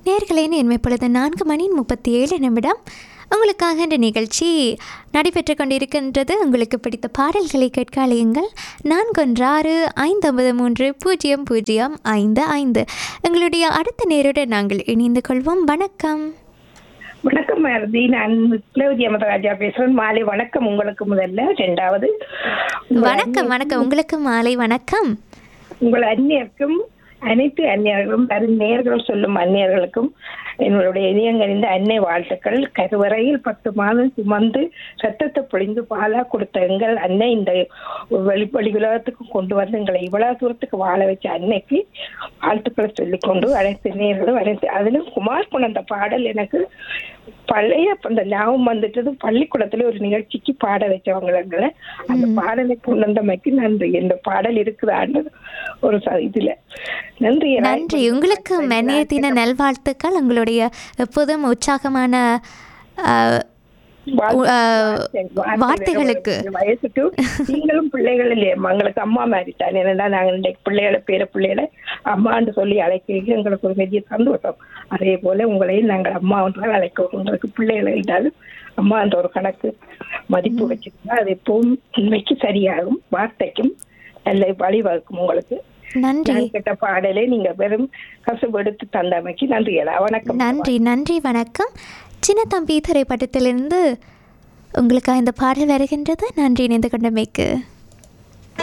நேர்களே நேர்மை பொழுது நான்கு மணி முப்பத்தி ஏழு நிமிடம் உங்களுக்காக இந்த நிகழ்ச்சி நடைபெற்று கொண்டிருக்கின்றது உங்களுக்கு பிடித்த பாடல்களை கேட்க அழையுங்கள் நான்கு ஒன்று ஆறு ஐந்து ஒன்பது மூன்று பூஜ்ஜியம் பூஜ்ஜியம் ஐந்து ஐந்து எங்களுடைய அடுத்த நேருடன் நாங்கள் இணைந்து கொள்வோம் வணக்கம் வணக்கம் மாருதி நான் கிளவுதி அமதராஜா பேசுறேன் மாலை வணக்கம் உங்களுக்கு முதல்ல ரெண்டாவது உங்கள் வணக்கம் வணக்கம் உங்களுக்கு மாலை வணக்கம் உங்கள் அந்நியருக்கும் அனைத்து அந்நியர்களும் வரும் நேர்களும் சொல்லும் அந்நியர்களுக்கும் என்னுடைய இதயங்கறிந்த அன்னை வாழ்த்துக்கள் கருவறையில் பத்து மாதம் சுமந்து ரத்தத்தை பொழிந்து பாலா கொடுத்த எங்கள் அன்னை இந்த வெளி வெளி உலகத்துக்கு கொண்டு வந்து எங்களை இவ்வளவு தூரத்துக்கு வாழ வச்ச அன்னைக்கு வாழ்த்துக்களை சொல்லிக்கொண்டு அனைத்து நேர்களும் அனைத்து அதிலும் குமார் கொண்ட பாடல் எனக்கு பழைய அந்த ஞாபகம் வந்துட்டது பள்ளிக்கூடத்துல ஒரு நிகழ்ச்சிக்கு பாட வச்சவங்களை அந்த பாடலை கொண்டு வந்தமைக்கு நன்றி இந்த பாடல் இருக்குதான்னு ஒரு ச- இதுல நன்றி நன்றி உங்களுக்கு மென்னிய தின நல்வாழ்த்துக்கள் உங்களுடைய எப்போதும் உற்சாகமான அஹ், வாழ்த்து- அஹ், வாழ்த்து- வார்த்தைகளுக்கு. வயசுக்கு நீங்களும் பிள்ளைகள் இல்லையா எங்களுக்கு அம்மா மாதிரி தான் என்னடா நாங்க இன்றைக்கு பிள்ளைகளை பேர பிள்ளைகளை அம்மான்னு சொல்லி அழைக்க எங்களுக்கு ஒரு பெரிய சந்தோஷம் அதே போல உங்களையும் நாங்கள் அம்மா என்றால் அழைக்கிறோம் உங்களுக்கு பிள்ளைகளை இருந்தாலும் அம்மா என்ற ஒரு கணக்கு மதிப்பு வச்சிருந்தா அது எப்பவும் உண்மைக்கு சரியாகும் வார்த்தைக்கும் நல்ல வழிவகுக்கும் உங்களுக்கு நன்றி நான் கேட்ட பாடலை நீங்க வெறும் கசப்பு எடுத்து தந்தமைக்கு நன்றியடா வணக்கம் நன்றி நன்றி வணக்கம் சின்ன தம்பி திரைப்படத்திலிருந்து உங்களுக்கு இந்த பாடல் வருகின்றது நன்றி இணைந்து கொண்டமைக்கு